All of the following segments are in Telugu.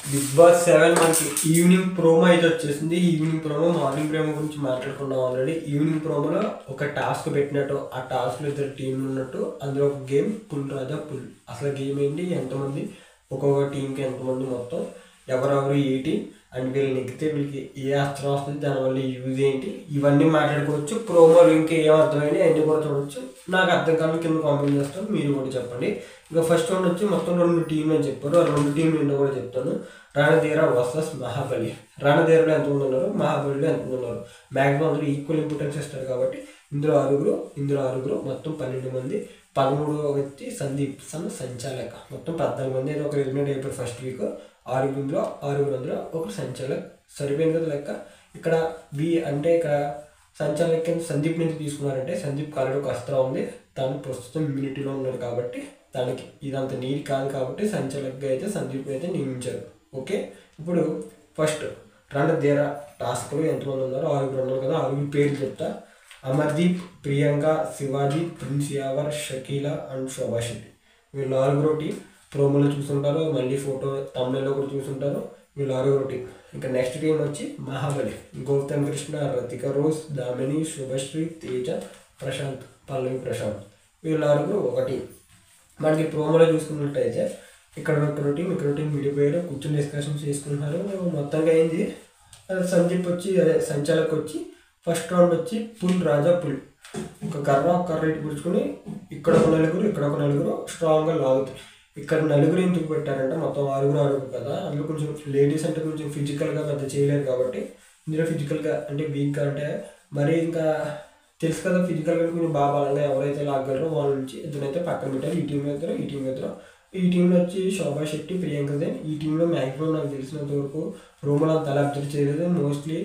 బిగ్ బాస్ సెవెన్ మనకి ఈవినింగ్ ప్రోమో అయితే వచ్చేసింది ఈవినింగ్ ప్రోమో మార్నింగ్ ప్రోమో గురించి మాట్లాడుకున్నాం ఆల్రెడీ ఈవినింగ్ ప్రోమోలో ఒక టాస్క్ పెట్టినట్టు ఆ టాస్క్లో ఇద్దరు టీంలు ఉన్నట్టు అందులో ఒక గేమ్ పుల్ రాజా పుల్ అసలు గేమ్ ఏంటి ఎంతమంది ఒక్కొక్క టీంకి ఎంతమంది మొత్తం ఎవరెవరు ఏంటి అండ్ వీళ్ళు నెగ్గితే వీళ్ళకి ఏ అస్త్రం వస్తుంది దానివల్ల యూజ్ ఏంటి ఇవన్నీ మాట్లాడుకోవచ్చు ప్రోమోలు ఇంకా ఏం అర్థమైంది అన్నీ కూడా చూడొచ్చు నాకు అర్థం కాని కింద కామెంట్ చేస్తాను మీరు కూడా చెప్పండి ఇంకా ఫస్ట్ వన్ వచ్చి మొత్తం రెండు టీంలు అని చెప్పారు ఆ రెండు టీంలు ఏంటో కూడా చెప్తాను రణధీర వర్సెస్ మహాబలి రణధీరలో ఎంతమంది ఉన్నారు మహాబలిలో ఎంతమంది ఉన్నారు మ్యాక్సిమం అందరూ ఈక్వల్ ఇంపార్టెన్స్ ఇస్తారు కాబట్టి ఇందులో ఆరుగురు ఇందులో ఆరుగురు మొత్తం పన్నెండు మంది పదమూడవ వ్యక్తి సందీప్ సన్ సంచాలక మొత్తం పద్నాలుగు మంది అయితే ఒక ఎలిమినేట్ అయిపోయారు ఫస్ట్ వీక్ ఆరుగురు ఇందులో ఆరుగురు అందులో ఒక సంచాలక్ సరిపోయింది కదా లెక్క ఇక్కడ బి అంటే ఇక్కడ సంచాలక్ కింద సందీప్ నుంచి తీసుకున్నారంటే సందీప్ కాలలో ఒక అస్త్రం ఉంది తాను ప్రస్తుతం ఇమ్యూనిటీలో ఉన్నాడు కాబట్టి తనకి ఇదంత నీరు కాదు కాబట్టి సంచాలక్గా అయితే సందీప్ అయితే నియమించారు ఓకే ఇప్పుడు ఫస్ట్ రణధీర టాస్క్లో ఎంతమంది ఉన్నారు ఆరుగురు ఉన్నారు కదా ఆరుగురు పేర్లు చెప్తా అమర్దీప్ ప్రియాంక శివాజీ ప్రిన్స్ యావర్ షకీల అండ్ శోభా శెట్టి వీళ్ళు ఆరుగురు టీం ప్రోమోలో చూసుంటారు మళ్ళీ ఫోటో తమిళలో కూడా చూసుంటారు వీళ్ళు ఆరుగురు టీం ఇంకా నెక్స్ట్ టీం వచ్చి మహాబలి గౌతమ్ కృష్ణ రతిక రోజ్ దామిని శుభశ్రీ తేజ ప్రశాంత్ పల్లవి ప్రశాంత్ వీళ్ళు ఆరుగురు ఒక టీం మనకి ప్రోమోలో చూసుకున్నట్టయితే ఇక్కడ ఒక టీం ఇక్కడ టీం విడిపోయారు కూర్చొని డిస్కషన్స్ చేసుకుంటున్నారు మొత్తంగా అయింది సందీప్ వచ్చి అదే సంచాలకు వచ్చి ఫస్ట్ రౌండ్ వచ్చి పుల్ రాజా పుల్ ఒక కర్ర ఒక కర్ర ఇటు పుచ్చుకొని ఇక్కడ ఒక నలుగురు ఇక్కడ ఒక నలుగురు స్ట్రాంగ్గా లాగుతారు ఇక్కడ నలుగురు ఎందుకు పెట్టారంటే మొత్తం ఆరుగురు ఆరుగురు కదా అందులో కొంచెం లేడీస్ అంటే కొంచెం ఫిజికల్గా పెద్ద చేయలేరు కాబట్టి ఇందులో ఫిజికల్గా అంటే వీక్గా అంటే మరి ఇంకా తెలుసు కదా ఫిజికల్గా కొంచెం బాగా బలంగా ఎవరైతే లాగలరో వాళ్ళ నుంచి ఇద్దరైతే పక్కన పెట్టారు ఈ టీం ఇద్దరు ఈ టీం ఇద్దరు ఈ టీంలో వచ్చి శోభా శెట్టి ప్రియాంక దేన్ ఈ టీంలో మ్యాక్సిమం నాకు తెలిసినంత వరకు రూమ్లో అంత అలా అబ్జర్వ్ చేయలేదు మోస్ట్లీ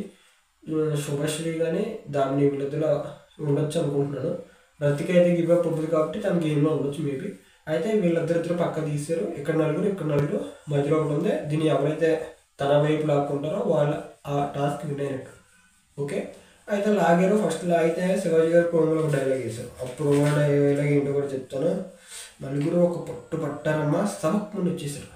శుభశ్రీ కానీ దాన్ని వీళ్ళిద్దరు ఉండొచ్చు అనుకుంటున్నాను రతిక అయితే గివ్ అప్ అవ్వదు కాబట్టి తన గేమ్లో ఉండొచ్చు మేబీ అయితే వీళ్ళిద్దరిద్దరు పక్క తీశారు ఇక్కడ నలుగురు ఇక్కడ నలుగురు మధ్యలో ఒకటి ఉంది దీన్ని ఎవరైతే తన వైపు లాక్కుంటారో వాళ్ళ ఆ టాస్క్ విన్ అయినట్టు ఓకే అయితే లాగారు ఫస్ట్ లాగితే శివాజీ గారు ప్రోమోలో ఒక డైలాగ్ వేశారు ఆ ప్రోమో డైలాగ్ ఏంటో కూడా చెప్తాను నలుగురు ఒక పట్టు పట్టారమ్మా సవక్మని వచ్చేసారు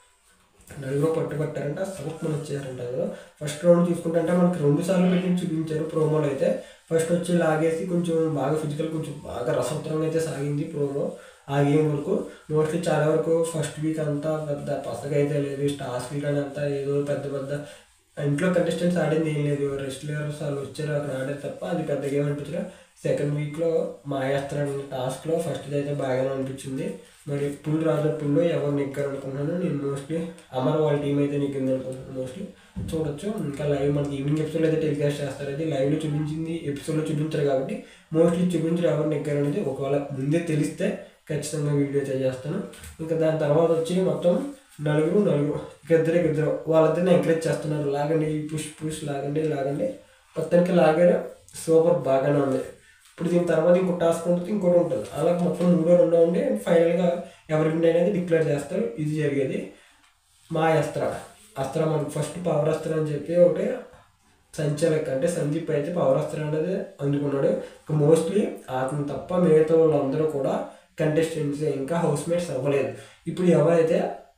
నలుగురు పట్టు పట్టారంట సవక్మని వచ్చేసారంట కదా ఫస్ట్ రౌండ్ చూసుకుంటే అంటే మనకి రెండు సార్లు పెట్టి చూపించారు ప్రోమోలో అయితే ఫస్ట్ వచ్చి లాగేసి కొంచెం బాగా ఫిజికల్ కొంచెం బాగా రసవత్తరంగా అయితే సాగింది ప్రోమో ఆ గేమ్ వరకు మోస్ట్లీ చాలా వరకు ఫస్ట్ వీక్ అంతా పెద్ద పసగా అయితే లేదు టాస్క్ కానీ అంతా ఏదో పెద్ద పెద్ద ఇంట్లో కంటెస్టెంట్స్ ఆడింది ఏం లేదు రెస్లర్స్ వాళ్ళు వచ్చారు అక్కడ ఆడారు తప్ప అది పెద్ద గేమ్ అనిపించలే సెకండ్ వీక్లో మాయాస్త్రం టాస్క్లో ఫస్ట్ అయితే బాగానే అనిపించింది మరి పుల్ రాజు పుల్లో ఎవరు నెగ్గారు అనుకున్నాను నేను మోస్ట్లీ అమర్ వాళ్ళ టీం అయితే నెగ్గింది అనుకుంటున్నాను మోస్ట్లీ చూడొచ్చు ఇంకా లైవ్ మనకి ఈవినింగ్ ఎపిసోడ్ అయితే టెలికాస్ట్ చేస్తారు అది లైవ్లో చూపించింది ఎపిసోడ్లో చూపించారు కాబట్టి మోస్ట్లీ చూపించారు ఎవరు నెగ్గారు అనేది ఒకవేళ ముందే తెలిస్తే ఖచ్చితంగా వీడియో చేస్తాను ఇంకా దాని తర్వాత వచ్చి మొత్తం నలుగురు నలుగురు ఇక ఇద్దరు ఇక ఇద్దరు వాళ్ళిద్దరిని ఎంకరేజ్ చేస్తున్నారు లాగండి పుష్ పుష్ లాగండి లాగండి మొత్తానికి లాగారు సూపర్ బాగానే ఉంది ఇప్పుడు దీని తర్వాత ఇంకో టాస్క్ ఉంటుంది ఇంకోటి ఉంటుంది అలా మొత్తం మూడో రెండో ఉండి ఫైనల్గా ఎవరి విన్ అనేది డిక్లేర్ చేస్తారు ఇది జరిగేది మా అస్త్ర అస్త్ర మనకు ఫస్ట్ పవర్ అస్త్ర అని చెప్పి ఒకటి సంచలక్ అంటే సందీప్ అయితే పవర్ అస్త్ర అనేది అందుకున్నాడు ఇక మోస్ట్లీ అతను తప్ప మిగతా వాళ్ళందరూ కూడా కంటెస్టెంట్స్ ఇంకా హౌస్ మేట్స్ అవ్వలేదు ఇప్పుడు ఎవరైతే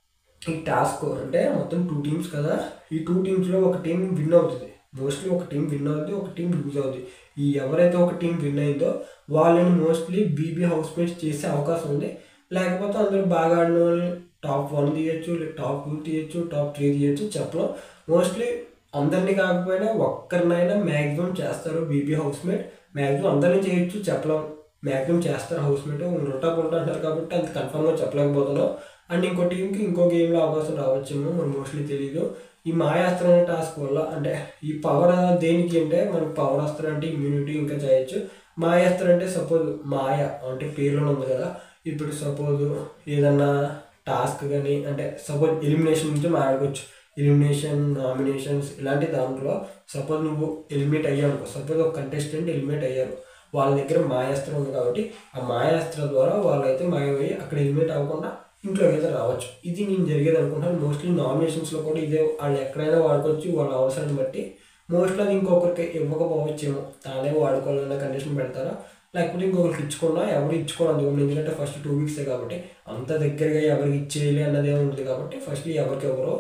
ఈ టాస్క్ అంటే మొత్తం టూ టీమ్స్ కదా ఈ టూ టీమ్స్లో ఒక టీం విన్ అవుతుంది మోస్ట్లీ ఒక టీం విన్ అవుతుంది ఒక టీం లూజ్ అవుతుంది ఈ ఎవరైతే ఒక టీం విన్ అయిందో వాళ్ళని మోస్ట్లీ బీబీ హౌస్ మేట్స్ చేసే అవకాశం ఉంది లేకపోతే అందరూ బాగా ఆడిన వాళ్ళు టాప్ వన్ తీయచ్చు టాప్ టూ తీయచ్చు టాప్ త్రీ తీయచ్చు చెప్పలేం మోస్ట్లీ అందరినీ కాకపోయినా ఒక్కరినైనా మ్యాక్సిమం చేస్తారు బీబీ హౌస్ మేట్ మ్యాక్సిమం అందరినీ చేయొచ్చు చెప్పలేం మ్యాక్సిమం చేస్తారు హౌస్ మేట్ ఉంటా ఉంటా అంటారు కాబట్టి అంత కన్ఫర్మ్గా చెప్పలేకపోతున్నాం అండ్ ఇంకో టీంకి ఇంకో గేమ్లో అవకాశం రావచ్చేమో మనకు మోస్ట్లీ తెలియదు ఈ మాయాస్త్రం అనే టాస్క్ వల్ల అంటే ఈ పవర్ దేనికి అంటే మనకి పవర్ అస్త్రం అంటే ఇమ్యూనిటీ ఇంకా చేయొచ్చు మాయాస్త్రం అంటే సపోజ్ మాయ అంటే పేరులో ఉంది కదా ఇప్పుడు సపోజ్ ఏదన్నా టాస్క్ కానీ అంటే సపోజ్ ఎలిమినేషన్ నుంచి మాట్లాడుకోవచ్చు ఎలిమినేషన్ నామినేషన్స్ ఇలాంటి దాంట్లో సపోజ్ నువ్వు ఎలిమినేట్ అయ్యావు అనుకో సపోజ్ ఒక కంటెస్టెంట్ ఎలిమినేట్ అయ్యారు వాళ్ళ దగ్గర మాయాస్త్రం ఉంది కాబట్టి ఆ మాయాస్త్రం ద్వారా వాళ్ళైతే మాయమయ్యి అక్కడ ఎలిమినేట్ అవ్వకుండా ఇంట్లోకి అయితే రావచ్చు ఇది నేను జరిగేది అనుకుంటాను మోస్ట్లీ నామినేషన్స్లో కూడా ఇదే వాళ్ళు ఎక్కడైనా వాడుకోవచ్చు వాళ్ళ అవసరాన్ని బట్టి మోస్ట్లీ అది ఇంకొకరికి ఇవ్వకపోవచ్చేమో తానే వాడుకోవాలన్న కండిషన్ పెడతారా లేకపోతే ఇంకొకరికి ఇచ్చుకున్నా ఎవరు ఇచ్చుకోవాలి అందుకని ఎందుకంటే ఫస్ట్ టూ వీక్సే కాబట్టి అంత దగ్గరగా ఎవరికి ఇచ్చేయాలి అన్నది ఏమి ఉంటుంది కాబట్టి ఫస్ట్ ఎవరికి ఎవరో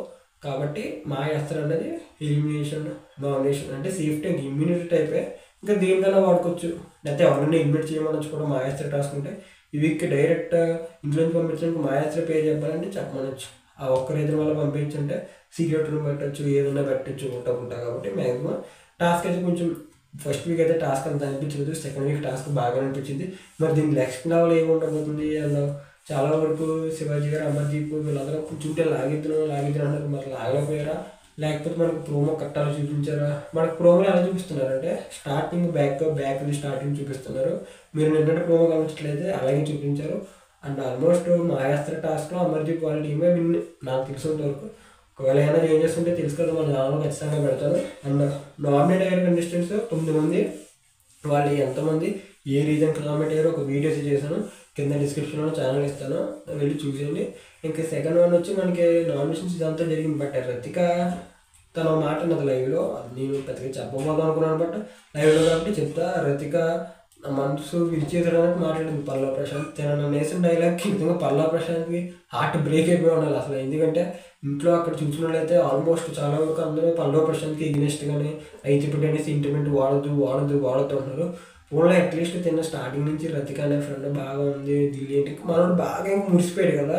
కాబట్టి మాయాస్త్ర అనేది ఎలిమినేషన్ నామినేషన్ అంటే సేఫ్టీ ఇమ్యూనిటీ టైపే ఇంకా దేనికైనా వాడుకోవచ్చు లేకపోతే ఎవరైనా ఇన్వైట్ చేయమనొచ్చు కూడా మాయాస్త్ర టాస్క్ ఉంటే ఈ వీక్ డైరెక్ట్ ఇంట్లో నుంచి పంపించడానికి మాయాస్త్ర పేరు చెప్పాలంటే చెప్పమనొచ్చు ఆ ఒక్క రీజన్ వల్ల పంపించుంటే సీక్రెట్ రూమ్ పెట్టచ్చు ఏదైనా పెట్టచ్చు ఉంటా ఉంటా కాబట్టి మ్యాక్సిమం టాస్క్ అయితే కొంచెం ఫస్ట్ వీక్ అయితే టాస్క్ అంత అనిపించలేదు సెకండ్ వీక్ టాస్క్ బాగా అనిపించింది మరి దీనికి నెక్స్ట్ లెవెల్ ఏమి ఉండబోతుంది అన్న చాలా వరకు శివాజీ గారు అమర్దీప్ వీళ్ళందరూ కూర్చుంటే లాగిద్దాం లాగిద్దాం అంటారు మరి లాగలేకపోయారా లేకపోతే మనకు ప్రోమో కట్టాలో చూపించారా మనకు ప్రోమోలు ఎలా చూపిస్తున్నారంటే స్టార్టింగ్ బ్యాక్ బ్యాక్ స్టార్టింగ్ చూపిస్తున్నారు మీరు నిన్నటి ప్రోమో గమనించట్లయితే అలాగే చూపించారు అండ్ ఆల్మోస్ట్ మాయాస్త్ర టాస్క్లో అమర్దీప్ వాళ్ళ టీమే విన్ నాకు తెలిసినంత వరకు ఒకవేళ ఏమైనా చేంజ్ చేస్తుంటే తెలుసు కదా మన ఛానల్లో ఖచ్చితంగా పెడతాను అండ్ నామినేట్ అయ్యారు కంటెస్టెంట్స్ తొమ్మిది మంది వాళ్ళు ఎంతమంది ఏ రీజన్ నామినేట్ అయ్యారో ఒక వీడియోస్ చేశాను కింద డిస్క్రిప్షన్లో ఛానల్ ఇస్తాను వెళ్ళి చూసేయండి ఇంకా సెకండ్ వన్ వచ్చి మనకి నామినేషన్స్ ఇదంతా జరిగింది బట్ రతిక తన మాట అన్నది లైవ్లో అది నేను పెద్దగా చెప్పబోదాం అనుకున్నాను బట్ లైవ్లో కాబట్టి చెప్తా రతిక నా మనసు విరిచేసడానికి మాట్లాడింది పల్లా ప్రశాంత్ తన నేసిన డైలాగ్కి నిజంగా పల్లా ప్రశాంత్కి హార్ట్ బ్రేక్ అయిపోయి ఉండాలి అసలు ఎందుకంటే ఇంట్లో అక్కడ చూసినట్లయితే ఆల్మోస్ట్ చాలా వరకు అందరూ పల్లవ ప్రశాంత్కి ఎగ్నెస్ట్ కానీ రైతు బిడ్డ అనే సెంటిమెంట్ వాడద్దు వాడద్దు వాడద్దు అంటున్నారు ఫోన్లో అట్లీస్ట్ తిన్న స్టార్టింగ్ నుంచి రతిక అనే ఫ్రెండ్ బాగా ఉంది దిల్లీ ఏంటి మనోడు బాగా ఇంకా మురిసిపోయాడు కదా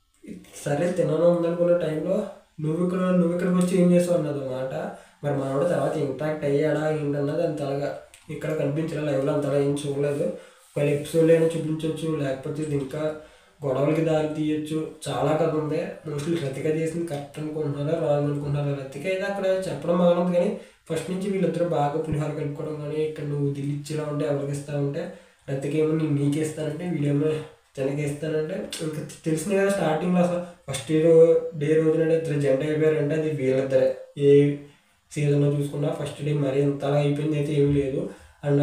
సరే తినను ఉందనుకున్న టైంలో నువ్వు ఇక్కడ నువ్వు ఇక్కడికి వచ్చి ఏం చేసావు అన్నది మాట మరి మనోడు తర్వాత ఇంపాక్ట్ అయ్యాడా ఏంటన్నది అంతలాగా ఇక్కడ కనిపించిన లైవ్లో అంతలా ఏం చూడలేదు ఒక ఎపిసోడ్ అయినా చూపించవచ్చు లేకపోతే ఇది ఇంకా గొడవలకి దారి తీయొచ్చు చాలా కథ ఉంది మోస్ట్లీ రతిక చేసింది కరెక్ట్ అనుకుంటున్నారా రాంగ్ అనుకుంటున్నారా రతిక అయితే అక్కడ చెప్పడం బాగుంది కానీ ఫస్ట్ నుంచి వీళ్ళిద్దరూ బాగా పులిహోర కలుపుకోవడం కానీ ఇక్కడ నువ్వు దిల్లి ఇచ్చేలా ఉంటే ఎవరికి ఇస్తా ఉంటే రతిక ఏమో నేను నీకే ఇస్తానంటే వీడేమో తనకి ఇస్తానంటే ఇంకా తెలిసింది కదా స్టార్టింగ్లో అసలు ఫస్ట్ డే రోజున ఇద్దరు జంట అయిపోయారంటే అది వీళ్ళిద్దరే ఏ సీజన్లో చూసుకున్నా ఫస్ట్ డే మరీ అంతలా అయిపోయింది అయితే ఏమీ లేదు అండ్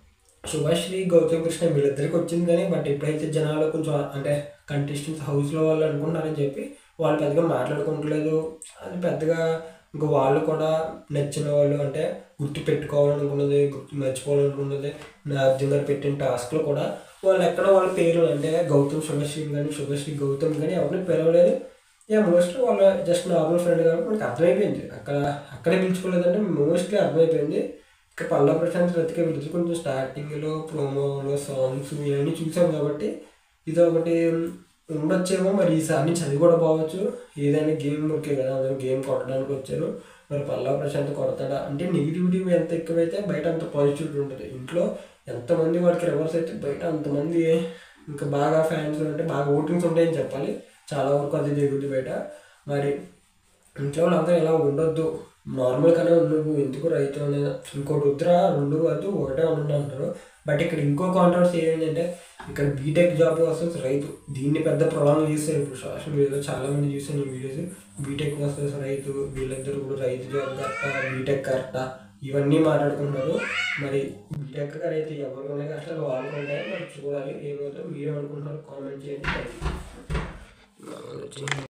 శుభశ్రీ గౌతమ్ కృష్ణ వీళ్ళిద్దరికి వచ్చింది కానీ బట్ ఎప్పుడైతే జనాలు కొంచెం అంటే కంటెస్టెంట్స్ హౌస్లో వాళ్ళు అనుకుంటున్నారని చెప్పి వాళ్ళు పెద్దగా మాట్లాడుకుంటలేదు అది పెద్దగా ఇంకా వాళ్ళు కూడా నచ్చిన వాళ్ళు అంటే గుర్తు పెట్టుకోవాలనుకున్నది గుర్తు మర్చిపోవాలనుకున్నది నాగార్జున గారు పెట్టిన టాస్క్లో కూడా వాళ్ళు ఎక్కడ వాళ్ళ పేరు అంటే గౌతమ్ శుభశ్రీ కానీ శుభశ్రీ గౌతమ్ కానీ ఎవరిని పిలవలేదు యా మోస్ట్లీ వాళ్ళ జస్ట్ నార్మల్ ఫ్రెండ్ కాబట్టి మనకి అర్థమైపోయింది అక్కడ అక్కడే పిలుచుకోలేదంటే మోస్ట్లీ అర్థమైపోయింది ఇంకా పల్లా ప్రశాంత్ రతిక వీళ్ళకి కొంచెం స్టార్టింగ్లో ప్రోమోలో సాంగ్స్ ఇవన్నీ చూసాం కాబట్టి ఇది ఒకటి ఉండొచ్చేమో మరి ఈసారి నుంచి అది కూడా పోవచ్చు ఏదైనా గేమ్ ఓకే కదా అందరూ గేమ్ కొట్టడానికి వచ్చారు మరి పల్లా ప్రశాంత్ కొడతాడా అంటే నెగిటివిటీ ఎంత ఎక్కువైతే బయట అంత పాజిటివిటీ ఉంటుంది ఇంట్లో ఎంతమంది వాడికి రివర్స్ అయితే బయట అంతమంది ఇంకా బాగా ఫ్యాన్స్ అంటే బాగా ఓటింగ్స్ ఉంటాయని చెప్పాలి చాలా వరకు అది జరుగుతుంది బయట మరి ఇంట్లో వాళ్ళందరూ ఇలా ఉండొద్దు నార్మల్గానే ఉండదు ఎందుకు రైతు అనేది ఇంకోటి వద్దురా రెండు వద్దు ఒకటే ఉండండి అంటారు బట్ ఇక్కడ ఇంకో కాంట్రవర్సీ ఏంటంటే ఇక్కడ బీటెక్ జాబ్ వర్సెస్ రైతు దీన్ని పెద్ద ప్రొలాంగ్ చేస్తారు ఇప్పుడు సోషల్ మీడియాలో చాలా మంది చూసాను ఈ వీడియోస్ బీటెక్ వర్సెస్ రైతు వీళ్ళిద్దరు కూడా రైతు జాబ్ కరెక్టా బీటెక్ కరెక్టా ఇవన్నీ మాట్లాడుకుంటున్నారు మరి బీటెక్ అయితే ఎవరు ఉన్నాయి అసలు వాళ్ళు ఉంటాయి మరి చూడాలి ఏమవుతుందో మీరు అనుకుంటున్నారు కామెంట్ చేయండి